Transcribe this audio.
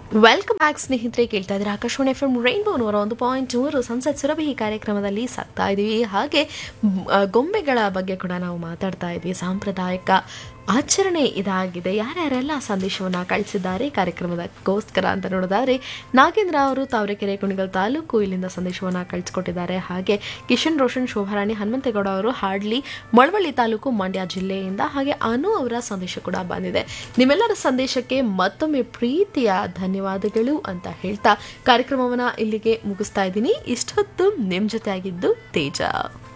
welcome back ಸ್ನೇಹಿತರೆ ಕೇಳ್ತಾ ಇದ್ರೆ ಆಕಾಶವಾಣಿ ಎಫ್ ಎಂ ರೈನ್ಬೋ ನೂರ ಒಂದು ಪಾಯಿಂಟ್ ಮೂರು ಸಂಸತ್ ಸುರಭಿ ಈ ಕಾರ್ಯಕ್ರಮದಲ್ಲಿ ಸಾಕ್ತಾ ಇದ್ದೀವಿ ಹಾಗೆ ಮ್, ಆ, ಗೊಂಬೆಗಳ ಬಗ್ಗೆ ಕೂಡ ನಾವು ಮಾತಾಡ್ತಾ ಇದ್ವಿ ಸಾಂಪ್ರದಾಯಿಕ ಆಚರಣೆ ಇದಾಗಿದೆ ಯಾರ್ಯಾರೆಲ್ಲ ಸಂದೇಶವನ್ನು ಕಳಿಸಿದ್ದಾರೆ ಕಾರ್ಯಕ್ರಮದಕ್ಕೋಸ್ಕರ ಅಂತ ನೋಡೋದಾದ್ರೆ ನಾಗೇಂದ್ರ ಅವರು ತಾವರೆಕೆರೆ ಕುಣಿಗಲ್ ತಾಲೂಕು ಇಲ್ಲಿಂದ ಸಂದೇಶವನ್ನು ಕಳಿಸ್ಕೊಟ್ಟಿದ್ದಾರೆ ಹಾಗೆ ಕಿಶನ್ ರೋಷನ್ ಶೋಭಾರಾಣಿ ಹನುಮಂತೇಗೌಡ ಅವರು ಹಾಡ್ಲಿ ಮಳವಳ್ಳಿ ತಾಲೂಕು ಮಂಡ್ಯ ಜಿಲ್ಲೆಯಿಂದ ಹಾಗೆ ಅನು ಅವರ ಸಂದೇಶ ಕೂಡ ಬಂದಿದೆ ನಿಮ್ಮೆಲ್ಲರ ಸಂದೇಶಕ್ಕೆ ಮತ್ತೊಮ್ಮೆ ಪ್ರೀತಿಯ ಧನ್ಯವಾದಗಳು ಅಂತ ಹೇಳ್ತಾ ಕಾರ್ಯಕ್ರಮವನ್ನ ಇಲ್ಲಿಗೆ ಮುಗಿಸ್ತಾ ಇದ್ದೀನಿ ಇಷ್ಟೊತ್ತು ನಿಮ್ ಜೊತೆ ಆಗಿದ್ದು ತೇಜ